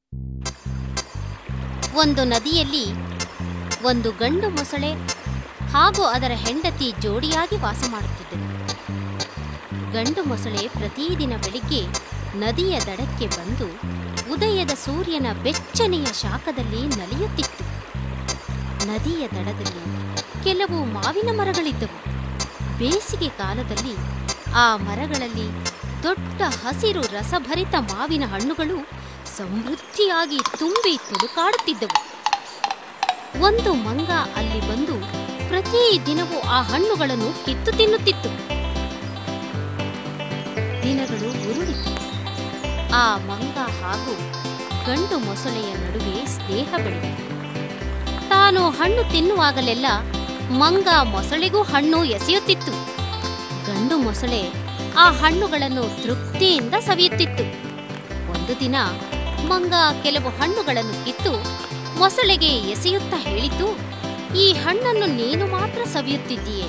ಒಂದು ನದಿಯಲ್ಲಿ ಒಂದು ಗಂಡು ಮೊಸಳೆ ಹಾಗೂ ಅದರ ಹೆಂಡತಿ ಜೋಡಿಯಾಗಿ ವಾಸ ಮಾಡುತ್ತಿದ್ದವು ಗಂಡು ಮೊಸಳೆ ಪ್ರತಿದಿನ ಬೆಳಿಗ್ಗೆ ನದಿಯ ದಡಕ್ಕೆ ಬಂದು ಉದಯದ ಸೂರ್ಯನ ಬೆಚ್ಚನೆಯ ಶಾಖದಲ್ಲಿ ನಲಿಯುತ್ತಿತ್ತು ನದಿಯ ದಡದಲ್ಲಿ ಕೆಲವು ಮಾವಿನ ಮರಗಳಿದ್ದವು ಬೇಸಿಗೆ ಕಾಲದಲ್ಲಿ ಆ ಮರಗಳಲ್ಲಿ ದೊಡ್ಡ ಹಸಿರು ರಸಭರಿತ ಮಾವಿನ ಹಣ್ಣುಗಳು ಸಮೃದ್ಧಿಯಾಗಿ ತುಂಬಿ ತುಳುಕಾಡುತ್ತಿದ್ದವು ಒಂದು ಮಂಗ ಅಲ್ಲಿ ಬಂದು ಪ್ರತಿ ದಿನವೂ ಆ ಹಣ್ಣುಗಳನ್ನು ಕಿತ್ತು ತಿನ್ನುತ್ತಿತ್ತು ದಿನಗಳು ಉರುಳಿತು ಆ ಮಂಗ ಹಾಗೂ ಗಂಡು ಮೊಸಳೆಯ ನಡುವೆ ಸ್ನೇಹ ಬೆಳೆಯಿತು ತಾನು ಹಣ್ಣು ತಿನ್ನುವಾಗಲೆಲ್ಲ ಮಂಗ ಮೊಸಳೆಗೂ ಹಣ್ಣು ಎಸೆಯುತ್ತಿತ್ತು ಗಂಡು ಮೊಸಳೆ ಆ ಹಣ್ಣುಗಳನ್ನು ತೃಪ್ತಿಯಿಂದ ಸವಿಯುತ್ತಿತ್ತು ಒಂದು ದಿನ ಮಂಗ ಕೆಲವು ಹಣ್ಣುಗಳನ್ನು ಕಿತ್ತು ಮೊಸಳೆಗೆ ಎಸೆಯುತ್ತಾ ಹೇಳಿತು ಈ ಹಣ್ಣನ್ನು ನೀನು ಮಾತ್ರ ಸವಿಯುತ್ತಿದ್ದೀಯೆ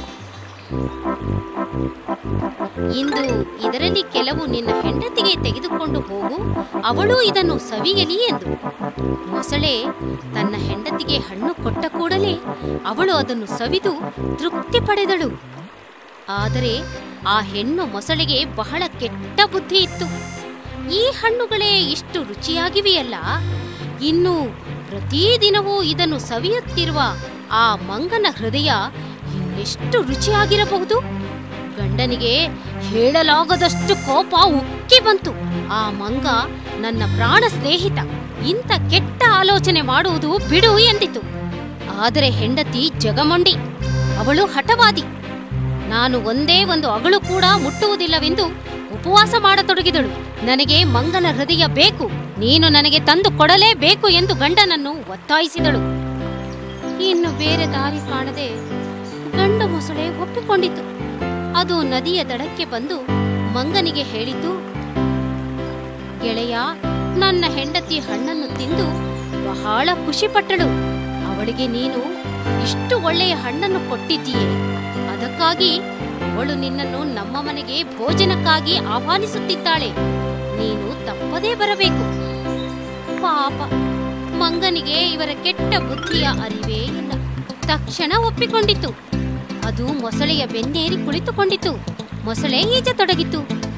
ಇಂದು ಇದರಲ್ಲಿ ಕೆಲವು ನಿನ್ನ ಹೆಂಡತಿಗೆ ತೆಗೆದುಕೊಂಡು ಹೋಗು ಅವಳು ಇದನ್ನು ಸವಿಯಲಿ ಎಂದು ಮೊಸಳೆ ತನ್ನ ಹೆಂಡತಿಗೆ ಹಣ್ಣು ಕೊಟ್ಟ ಕೂಡಲೇ ಅವಳು ಅದನ್ನು ಸವಿದು ತೃಪ್ತಿ ಪಡೆದಳು ಆದರೆ ಆ ಹೆಣ್ಣು ಮೊಸಳೆಗೆ ಬಹಳ ಕೆಟ್ಟ ಬುದ್ಧಿ ಇತ್ತು ಈ ಹಣ್ಣುಗಳೇ ಇಷ್ಟು ರುಚಿಯಾಗಿವೆಯಲ್ಲ ಇನ್ನು ಪ್ರತಿದಿನವೂ ಇದನ್ನು ಸವಿಯುತ್ತಿರುವ ಆ ಮಂಗನ ಹೃದಯ ಇನ್ನೆಷ್ಟು ರುಚಿಯಾಗಿರಬಹುದು ಗಂಡನಿಗೆ ಹೇಳಲಾಗದಷ್ಟು ಕೋಪ ಉಕ್ಕಿ ಬಂತು ಆ ಮಂಗ ನನ್ನ ಪ್ರಾಣ ಸ್ನೇಹಿತ ಇಂಥ ಕೆಟ್ಟ ಆಲೋಚನೆ ಮಾಡುವುದು ಬಿಡು ಎಂದಿತು ಆದರೆ ಹೆಂಡತಿ ಜಗಮೊಂಡಿ ಅವಳು ಹಠವಾದಿ ನಾನು ಒಂದೇ ಒಂದು ಅಗಳು ಕೂಡ ಮುಟ್ಟುವುದಿಲ್ಲವೆಂದು ಉಪವಾಸ ಮಾಡತೊಡಗಿದಳು ನನಗೆ ಮಂಗನ ಹೃದಯ ಬೇಕು ನೀನು ನನಗೆ ತಂದು ಕೊಡಲೇಬೇಕು ಎಂದು ಗಂಡನನ್ನು ಒತ್ತಾಯಿಸಿದಳು ಇನ್ನು ಬೇರೆ ದಾರಿ ಕಾಣದೆ ಗಂಡು ಮೊಸಳೆ ಒಪ್ಪಿಕೊಂಡಿತು ಅದು ನದಿಯ ದಡಕ್ಕೆ ಬಂದು ಮಂಗನಿಗೆ ಹೇಳಿತು ಗೆಳೆಯ ನನ್ನ ಹೆಂಡತಿ ಹಣ್ಣನ್ನು ತಿಂದು ಬಹಳ ಖುಷಿಪಟ್ಟಳು ಅವಳಿಗೆ ನೀನು ಇಷ್ಟು ಒಳ್ಳೆಯ ಹಣ್ಣನ್ನು ಕೊಟ್ಟಿದ್ದೀಯೆ ಅದಕ್ಕಾಗಿ ಅವಳು ನಿನ್ನನ್ನು ನಮ್ಮ ಮನೆಗೆ ಭೋಜನಕ್ಕಾಗಿ ಆಹ್ವಾನಿಸುತ್ತಿದ್ದಾಳೆ ನೀನು ತಪ್ಪದೇ ಬರಬೇಕು ಪಾಪ ಮಂಗನಿಗೆ ಇವರ ಕೆಟ್ಟ ಬುದ್ಧಿಯ ಅರಿವೇ ಇಲ್ಲ ತಕ್ಷಣ ಒಪ್ಪಿಕೊಂಡಿತು ಅದು ಮೊಸಳೆಯ ಬೆನ್ನೇರಿ ಕುಳಿತುಕೊಂಡಿತು ಮೊಸಳೆ ಈಜತೊಡಗಿತು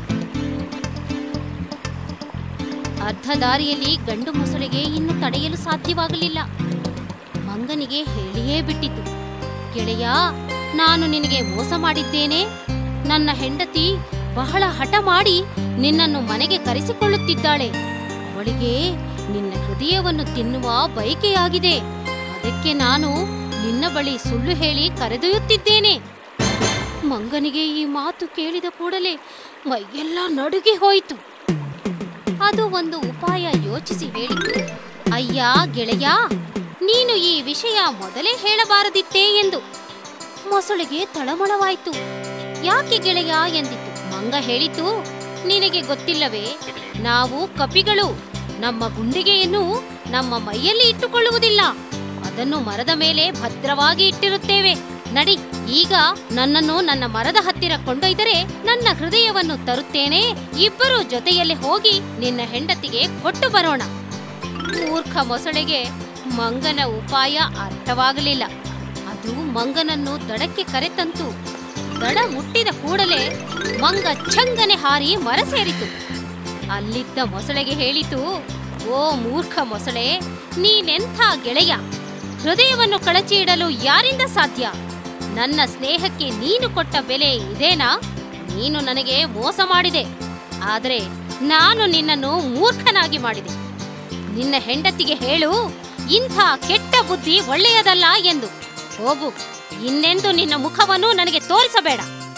ಅರ್ಧ ದಾರಿಯಲ್ಲಿ ಗಂಡು ಮೊಸಳೆಗೆ ಇನ್ನು ತಡೆಯಲು ಸಾಧ್ಯವಾಗಲಿಲ್ಲ ಮಂಗನಿಗೆ ಹೇಳಿಯೇ ಬಿಟ್ಟಿತು ಗೆಳೆಯ ನಾನು ನಿನಗೆ ಮೋಸ ಮಾಡಿದ್ದೇನೆ ನನ್ನ ಹೆಂಡತಿ ಬಹಳ ಹಠ ಮಾಡಿ ನಿನ್ನನ್ನು ಮನೆಗೆ ಕರೆಸಿಕೊಳ್ಳುತ್ತಿದ್ದಾಳೆ ಅವಳಿಗೆ ನಿನ್ನ ಹೃದಯವನ್ನು ತಿನ್ನುವ ಬಯಕೆಯಾಗಿದೆ ಅದಕ್ಕೆ ನಾನು ನಿನ್ನ ಬಳಿ ಸುಳ್ಳು ಹೇಳಿ ಕರೆದೊಯ್ಯುತ್ತಿದ್ದೇನೆ ಮಂಗನಿಗೆ ಈ ಮಾತು ಕೇಳಿದ ಕೂಡಲೇ ಮೈಯೆಲ್ಲ ನಡುಗಿ ಹೋಯಿತು ಅದು ಒಂದು ಉಪಾಯ ಯೋಚಿಸಿ ಹೇಳಿತು ಅಯ್ಯ ಗೆಳೆಯ ನೀನು ಈ ವಿಷಯ ಮೊದಲೇ ಹೇಳಬಾರದಿತ್ತೇ ಎಂದು ಮೊಸಳೆಗೆ ತಳಮಳವಾಯಿತು ಯಾಕೆ ಗೆಳೆಯ ಎಂದಿತು ಮಂಗ ಹೇಳಿತು ನಿನಗೆ ಗೊತ್ತಿಲ್ಲವೇ ನಾವು ಕಪಿಗಳು ನಮ್ಮ ಗುಂಡಿಗೆಯನ್ನು ನಮ್ಮ ಮೈಯಲ್ಲಿ ಇಟ್ಟುಕೊಳ್ಳುವುದಿಲ್ಲ ಅದನ್ನು ಮರದ ಮೇಲೆ ಭದ್ರವಾಗಿ ಇಟ್ಟಿರುತ್ತೇವೆ ನಡಿ ಈಗ ನನ್ನನ್ನು ನನ್ನ ಮರದ ಹತ್ತಿರ ಕೊಂಡೊಯ್ದರೆ ನನ್ನ ಹೃದಯವನ್ನು ತರುತ್ತೇನೆ ಇಬ್ಬರು ಜೊತೆಯಲ್ಲಿ ಹೋಗಿ ನಿನ್ನ ಹೆಂಡತಿಗೆ ಕೊಟ್ಟು ಬರೋಣ ಮೂರ್ಖ ಮೊಸಳೆಗೆ ಮಂಗನ ಉಪಾಯ ಅರ್ಥವಾಗಲಿಲ್ಲ ಅದು ಮಂಗನನ್ನು ದಡಕ್ಕೆ ಕರೆತಂತು ದಡ ಮುಟ್ಟಿದ ಕೂಡಲೇ ಮಂಗ ಛಂಗನೆ ಹಾರಿ ಮರ ಸೇರಿತು ಅಲ್ಲಿದ್ದ ಮೊಸಳೆಗೆ ಹೇಳಿತು ಓ ಮೂರ್ಖ ಮೊಸಳೆ ನೀನೆಂಥ ಗೆಳೆಯ ಹೃದಯವನ್ನು ಕಳಚಿ ಇಡಲು ಯಾರಿಂದ ಸಾಧ್ಯ ನನ್ನ ಸ್ನೇಹಕ್ಕೆ ನೀನು ಕೊಟ್ಟ ಬೆಲೆ ಇದೇನಾ ನೀನು ನನಗೆ ಮೋಸ ಮಾಡಿದೆ ಆದರೆ ನಾನು ನಿನ್ನನ್ನು ಮೂರ್ಖನಾಗಿ ಮಾಡಿದೆ ನಿನ್ನ ಹೆಂಡತಿಗೆ ಹೇಳು ಇಂಥ ಕೆಟ್ಟ ಬುದ್ಧಿ ಒಳ್ಳೆಯದಲ್ಲ ಎಂದು ಹೋಗು ಇನ್ನೆಂದು ನಿನ್ನ ಮುಖವನ್ನು ನನಗೆ ತೋರಿಸಬೇಡ